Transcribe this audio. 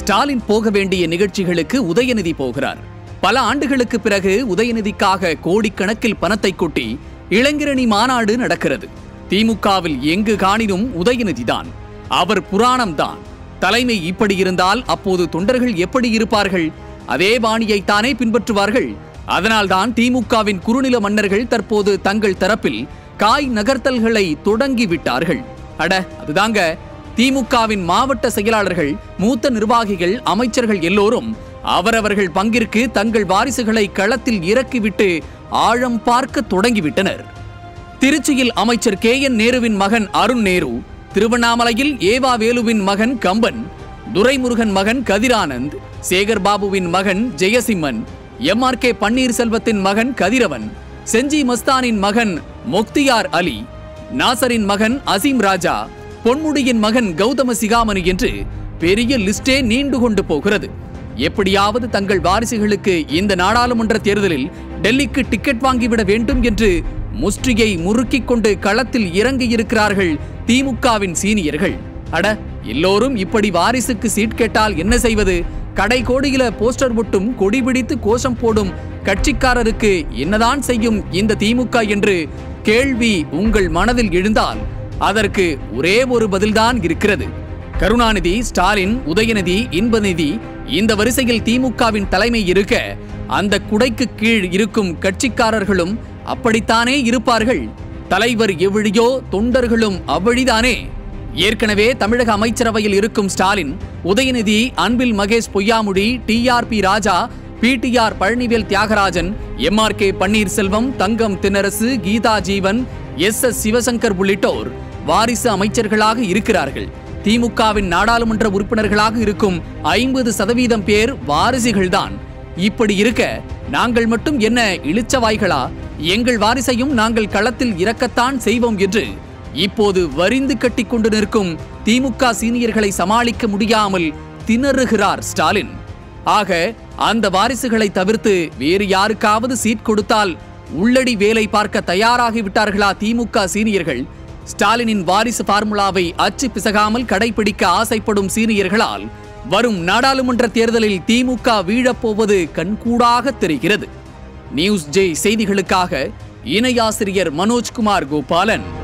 ஸ்டாலின் போக வேண்டிய நிகழ்ச்சிகளுக்கு உதயநிதி போகிறார் பல ஆண்டுகளுக்கு பிறகு உதயநிதிக்காக கோடிக்கணக்கில் பணத்தை கொட்டி இளைஞரணி மாநாடு நடக்கிறது திமுகவில் எங்கு காணினும் உதயநிதிதான் அவர் புராணம்தான் தலைமை இப்படி இருந்தால் அப்போது தொண்டர்கள் எப்படி இருப்பார்கள் அதே பாணியைத்தானே பின்பற்றுவார்கள் அதனால்தான் திமுகவின் குறுநில மன்னர்கள் தற்போது தங்கள் தரப்பில் காய் நகர்த்தல்களை தொடங்கி விட்டார்கள் அட அதுதாங்க திமுகவின் மாவட்ட செயலாளர்கள் மூத்த நிர்வாகிகள் அமைச்சர்கள் எல்லோரும் அவரவர்கள் பங்கிற்கு தங்கள் வாரிசுகளை களத்தில் இறக்கிவிட்டு ஆழம் பார்க்க தொடங்கிவிட்டனர் திருச்சியில் அமைச்சர் கே என் நேருவின் மகன் அருண் நேரு திருவண்ணாமலையில் ஏவா வேலுவின் மகன் கம்பன் துரைமுருகன் மகன் கதிரானந்த் சேகர் பாபுவின் மகன் ஜெயசிம்மன் எம் ஆர் கே பன்னீர்செல்வத்தின் மகன் கதிரவன் செஞ்சி மஸ்தானின் மகன் முக்தியார் அலி நாசரின் மகன் அசீம் ராஜா பொன்முடியின் மகன் கௌதம சிகாமணி என்று பெரிய லிஸ்டே நீண்டு கொண்டு போகிறது எப்படியாவது தங்கள் வாரிசுகளுக்கு இந்த நாடாளுமன்ற தேர்தலில் டெல்லிக்கு டிக்கெட் வாங்கிவிட வேண்டும் என்று முஷ்டியை முறுக்கிக் கொண்டு களத்தில் இறங்கியிருக்கிறார்கள் திமுகவின் சீனியர்கள் அட எல்லோரும் இப்படி வாரிசுக்கு சீட் கேட்டால் என்ன செய்வது கடை கோடியில போஸ்டர் ஒட்டும் கொடி பிடித்து கோஷம் போடும் கட்சிக்காரருக்கு என்னதான் செய்யும் இந்த திமுக என்று கேள்வி உங்கள் மனதில் எழுந்தால் அதற்கு ஒரே ஒரு பதில்தான் இருக்கிறது கருணாநிதி ஸ்டாலின் உதயநிதி இன்பநிதி இந்த வரிசையில் திமுகவின் தலைமை இருக்க அந்த குடைக்கு கீழ் இருக்கும் கட்சிக்காரர்களும் அப்படித்தானே இருப்பார்கள் தலைவர் எவ்வழியோ தொண்டர்களும் அவ்வழிதானே ஏற்கனவே தமிழக அமைச்சரவையில் இருக்கும் Stalin Udhayanidhi Anbil Mahesh Poyyamozhi TRB Raja PTR Palanivel Thiagarajan MR K Panneerselvam Thangam Thennarasu Geetha Jeevan S S Sivasankar உள்ளிட்டோர் வாரிசு அமைச்சர்களாக இருக்கிறார்கள் திமுகவின் நாடாளுமன்ற உறுப்பினர்களாக இருக்கும் ஐம்பது சதவீதம் பேர் வாரிசுகள்தான் இப்படி இருக்க நாங்கள் மட்டும் என்ன இளிச்சவாய்களா எங்கள் வாரிசையும் நாங்கள் களத்தில் இறக்கத்தான் செய்வோம் என்று இப்போது வரிந்து கட்டி கொண்டு நிற்கும் திமுக சீனியர்களை சமாளிக்க முடியாமல் திணறுகிறார் ஸ்டாலின் ஆக அந்த வாரிசுகளை தவிர்த்து வேறு யாருக்காவது சீட் கொடுத்தால் உள்ளடி வேலை பார்க்க தயாராகிவிட்டார்களா திமுக சீனியர்கள் ஸ்டாலினின் வாரிசு பார்முலாவை அச்சு பிசகாமல் கடைபிடிக்க ஆசைப்படும் சீனியர்களால் வரும் நாடாளுமன்ற தேர்தலில் திமுக வீழப்போவது கண்கூடாக தெரிகிறது நியூஸ் ஜே செய்திகளுக்காக இணையாசிரியர் மனோஜ்குமார் கோபாலன்